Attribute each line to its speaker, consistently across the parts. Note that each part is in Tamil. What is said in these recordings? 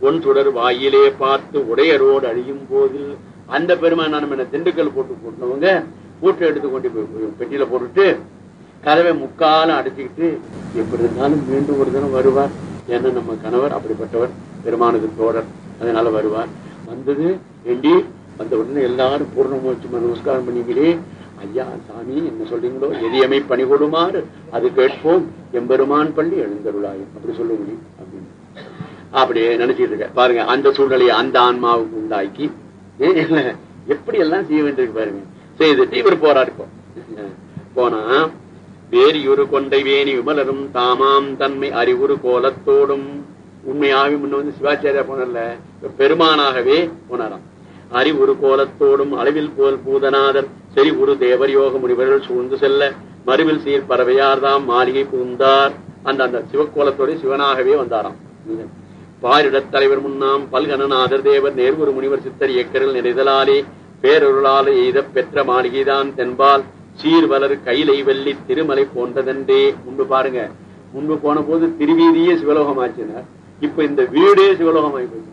Speaker 1: பொன் சுடர் வாயிலே பார்த்து உடையரோடு அழியும் போதில் அந்த பெருமான் நம்ம என்ன திண்டுக்கல் போட்டு போட்டவங்க பூட்டை எடுத்து கொண்டு போய் பெட்டியில போட்டுட்டு கதவை முக்காலம் அடைச்சிக்கிட்டு எப்படி இருந்தாலும் மீண்டும் ஒரு தினம் வருவார் ஏன்னா நம்ம கணவர் அப்படிப்பட்டவர் பெருமானுக்கு தோழர் அதனால வருவார் வந்தது ஏண்டி வந்த உடனே எல்லாரும் பூர்ணமோட்சி நமஸ்காரம் பண்ணிக்கிறே ஐயா சாமி என்ன சொல்றீங்களோ எதியமை பணி கொடுமாறு அது கேட்போம் எம்பெருமான் பள்ளி எழுந்தருளாயும் அப்படி சொல்ல முடியும் அப்படின்னு அப்படியே நினைச்சிட்டு இருக்க பாருங்க அந்த சூழ்நிலையை அந்த ஆன்மாவுக்கு உண்டாக்கி ஏ, இல்ல, எப்படி எல்லாம் செய்ய வேண்டியிருக்கு பாருங்க செய்துட்டு இவர் போறாரு இப்போ போனா வேரியுரு கொண்டை வேணி விமலரும் தாமாம் தன்மை அறிவுறு கோலத்தோடும் உண்மையாகவே முன்ன வந்து சிவாச்சாரியா போனல பெருமானாகவே போனாராம் அறிவுறு கோலத்தோடும் அளவில் போல் பூதநாதர் செறி உரு தேவர் யோக முனிவர்கள் சூழ்ந்து செல்ல மறுவில் சீர் பறவையார்தாம் மாளிகை புகுந்தார் அந்த அந்த சிவக்கோலத்தோட சிவனாகவே வந்தாராம் பாரிடத் தலைவர் முன்னாம் பல்கணநாதர் தேவர் நேர்குரு முனிவர் சித்தர் இயக்கரில் நிறைதலாலே பேரொருளால் எய்த பெற்ற மாளிகைதான் தென்பால் சீர்வலர் கைலை வெள்ளி திருமலை போன்றதென்றே முன்பு பாருங்க முன்பு போன போது திருவீதியே சிவலோகம் ஆச்சுனார் இப்ப இந்த வீடே சிவலோகம் ஆகி போச்சு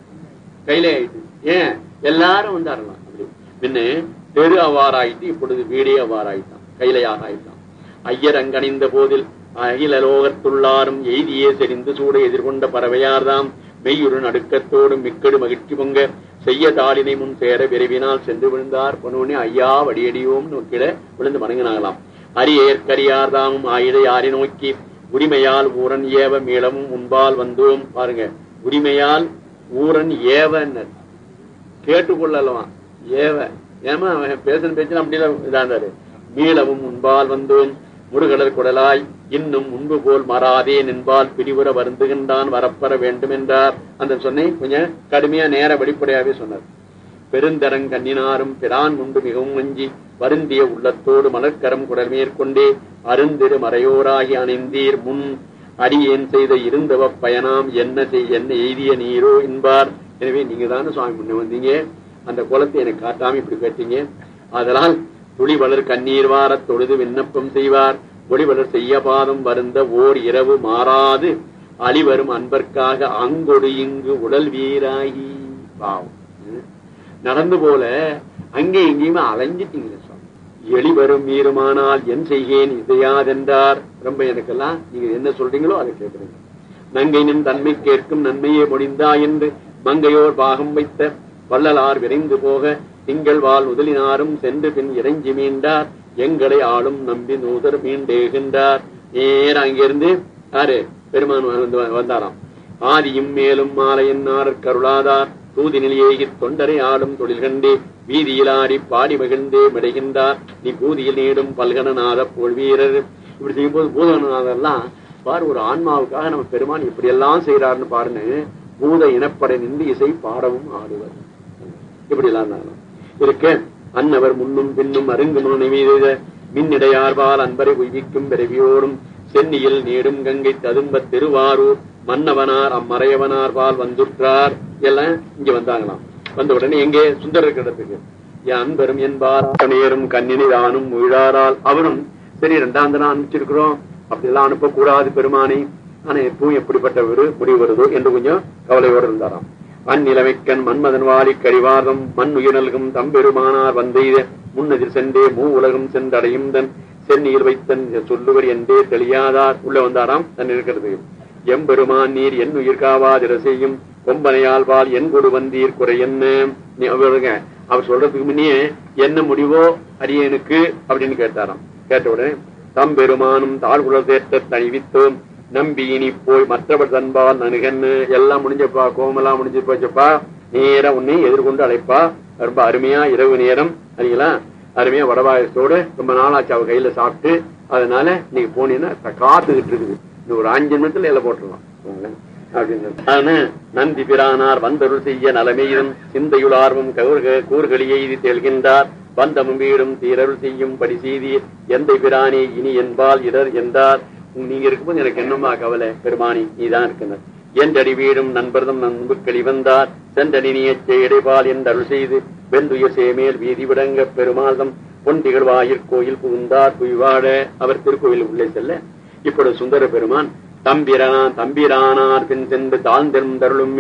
Speaker 1: கையில ஆயிட்டு ஏன் எல்லாரும் வந்தாரலாம் அப்படி முன்ன தெரு அவ்வாறாயிட்டு இப்பொழுது வீடே அவ்வாறாயிட்டான் கையிலையாக ஆயிட்டான் ஐயர் அங்கணிந்த போதில் அகிலலோகத்துள்ளாரும் எய்தியே செறிந்து சூட எதிர்கொண்ட பறவையார்தாம் மெய்யுறு நடுக்கத்தோடு மிக்கடு மகிழ்ச்சி பொங்க செய்ய தாளினை முன் சேர விரைவினால் சென்று விழுந்தார் பொன்னே ஐயா வடியடியோம் நோக்கிட விழுந்து வணங்கினாங்களாம் அரியற்கரியார்தாமும் ஆயுதை யாரை நோக்கி உரிமையால் ஊரன் ஏவ மீளமும் முன்பால் வந்தோம் பாருங்க உரிமையால் ஊரன் ஏவன்னர் கேட்டுக்கொள்ளலாம் ஏவ ஏமா அவன் பேசுன பேச்சு அப்படிலாம் இதாந்தாரு மீளவும் முன்பால் வந்தோம் முருகடல் குடலாய் இன்னும் முன்பு போல் மாறாதே நின்பால் பிரிவுற வருந்துகின்றான் வரப்பெற வேண்டும் என்றார் அந்த சொன்னேன் கொஞ்சம் கடுமையா நேர வெளிப்படையாவே சொன்னார் பெருந்தரங் கண்ணினாரும் பிரான் முண்டு மிகவும் வஞ்சி வருந்திய உள்ளத்தோடு மலர்க்கரம் குடல் மேற்கொண்டே அருந்திரு மறையோராகி அணிந்தீர் முன் அடியேன் செய்த இருந்தவ பயனாம் என்ன செய் என்ன எய்திய நீரோ என்பார் எனவே நீங்க தானே சுவாமி முன்ன வந்தீங்க அந்த குலத்தை எனக்கு காட்டாம இப்படி கேட்டீங்க அதனால் துளி வளர் கண்ணீர் வாரத் தொழுது விண்ணப்பம் செய்வார் ஒளி வளர் செய்ய பாதம் வருந்த ஓர் இரவு மாறாது அழிவரும் அன்பர்க்காக அங்கொடு இங்கு உடல் வீராகி பாவம் ம். நடந்து போல அங்கே எங்கேயுமே அலைஞ்சிட்டீங்க சுவாமி எளிவரும் மீறுமானால் என் செய்கேன் இதையாதென்றார் ரொம்ப எனக்கெல்லாம் நீங்க என்ன சொல்றீங்களோ அதை கேட்கிறீங்க நங்கையின் தன்மை கேட்கும் நன்மையே முடிந்தா என்று மங்கையோர் பாகம் வைத்த வள்ளலார் விரைந்து போக திங்கள் வாழ் முதலினாரும் சென்று பின் இறைஞ்சி மீண்டார் எங்களை ஆளும் நம்பி நூதர் மீண்டேகின்றார் நேர அங்கிருந்து யாரு பெருமான் வந்து வந்தாராம் ஆதியும் மேலும் மாலையன்னார் கருளாதார் தூதினில் ஏகி தொண்டரை ஆடும் தொழில் கண்டே வீதியில் ஆடி பாடி மகிழ்ந்தே மிடைகின்றார் நீ பூதியில் நீடும் பல்கணநாத போல் வீரர் இப்படி செய்யும்போது பூதகணநாதர்லாம் பாரு ஒரு ஆன்மாவுக்காக நம்ம பெருமான் இப்படி எல்லாம் செய்யறாருன்னு பாருன்னு பூத இனப்படை நின்று இசை பாடவும் ஆடுவர் இப்படி எல்லாம் இருந்தாலும் இருக்க அன்னவர் முன்னும் பின்னும் அருங்கு முனைவீத மின்னிடையார்பால் அன்பரை உய்விக்கும் பிறவியோடும் சென்னியில் நீடும் கங்கை ததும்ப திருவாரூர் மன்னவனார் அம்மறையவனார் பால் வந்துற்றார் எல்லாம் இங்க வந்தாங்களாம் வந்த உடனே எங்கே சுந்தர இருக்கிற இடத்துக்கு என் அன்பரும் என்பார் நேரும் கண்ணினி தானும் உயிராரால் அவரும் சரி ரெண்டாம் தினம் அனுப்பிச்சிருக்கிறோம் அப்படி எல்லாம் அனுப்பக்கூடாது பெருமானை ஆனா எப்பவும் எப்படிப்பட்டவர் முடிவு வருதோ என்று கொஞ்சம் கவலையோடு இருந்தாராம் அந்நிலைமைக்கண் மன்மதன் வாலி கரிவாதம் மண் உயிர்நல்கும் தம்பெருமானார் வந்தெய்த முன்னதிர் சென்றே மூ உலகம் சென்றடையும் தன் சென்னியில் வைத்தன் சொல்லுவர் என்றே தெளியாதார் உள்ள வந்தாராம் தன் இருக்கிறது எம்பெருமான் நீர் என் உயிர் காவாதிர செய்யும் கொம்பனையால் பால் என் கொடு வந்தீர் குறை என்ன நீ அவருங்க அவர் சொல்றதுக்கு முன்னே என்ன முடிவோ அரியனுக்கு அப்படின்னு கேட்டாராம் கேட்ட உடனே தம்பெருமானும் தாழ்குழல் தேற்ற தணிவித்தோம் நம்பி இனி போய் மற்றவர் தன்பால் நணுகன்னு எல்லாம் முடிஞ்சப்பா கோமெல்லாம் முடிஞ்சு போச்சப்பா நேரா உன்னை எதிர்கொண்டு அழைப்பா ரொம்ப அருமையா இரவு நேரம் சரிங்களா அருமையா வடபாயசத்தோடு ரொம்ப நாளாச்சு அவ கையில சாப்பிட்டு அதனால நீங்க போனீங்கன்னா காத்துக்கிட்டு இருக்குது இன்னும் ஒரு அஞ்சு நிமிஷத்துல எல்லாம் போட்டுடலாம் போங்களேன். அப்படின்னு ஆனா, நந்தி பிரானார் வந்தருள் செய்ய நலமையிலும் சிந்தையுள் ஆர்வம் கவுர்க- கூர்களியை இது தெல்கின்றார் பந்தமும் வீடும் தீரருள் செய்யும் படி செய்தீர் எந்தை பிரானே இனி என்பால் இடர் என்றார் நீங்க இருக்கும்போது எனக்கு என்னமா கவலை பெருமானி நீதான் இருக்கின்றார் என்றடி வீடும் நண்பர்தம் நண்பு கழிவந்தார் சென்றடினியச் இடைபால் என்றருள் செய்து வெந்துயர் சேமேல் வீதி விடங்க பெருமாள்தம் பொன் திகழ்வாயிற் கோயில் புகுந்தார் குய்வாட அவர் திருக்கோயில் உள்ளே செல்ல இப்பொழுது சுந்தர பெருமான் தம்பிரான் தம்பிரானார் பின் சென்று தாழ்ந்தெழும் தருளும்